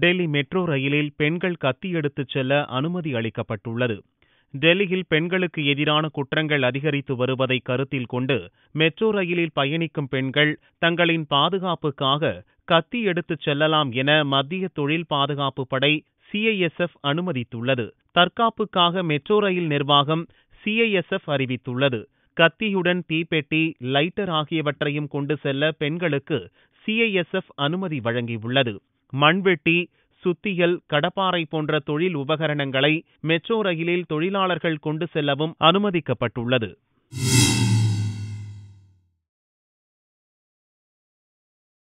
Delhi metro ரயிலில் பெண்கள் கத்தி எடுத்துச் செல்ல அனுமதி அளிக்கப்பட்டுள்ளது டெல்லியில் பெண்களுக்கு எதிரான குற்றங்கள் அதிகரித்து வருவதை கருத்தில் கொண்டு மெட்ரோ ரயிலில் பயணிக்கும் பெண்கள் தங்களின் பாதுகாப்புக்காக கத்தி எடுத்துச் செல்லலாம் என மத்திய தொழில் பாதுகாப்பு படை சிஐஎஸ்எஃப் அனுமதித்துள்ளது தற்காப்புக்காக மெட்ரோ ரயில் நிர்வாகம் சிஐஎஸ்எஃப் அறிவித்துள்ளது கத்தியுடன் தீப்பெட்டி லைட்டர் ஆகியவற்றையும் கொண்டு செல்ல பெண்களுக்கு சிஐஎஸ்எஃப் அனுமதி வழங்கியுள்ளது மண்வெட்டி சுத்தியல் கடப்பாறை போன்ற தொழில் உபகரணங்களை மெட்ரோ ரயிலில் தொழிலாளர்கள் கொண்டு செல்லவும் அனுமதிக்கப்பட்டுள்ளது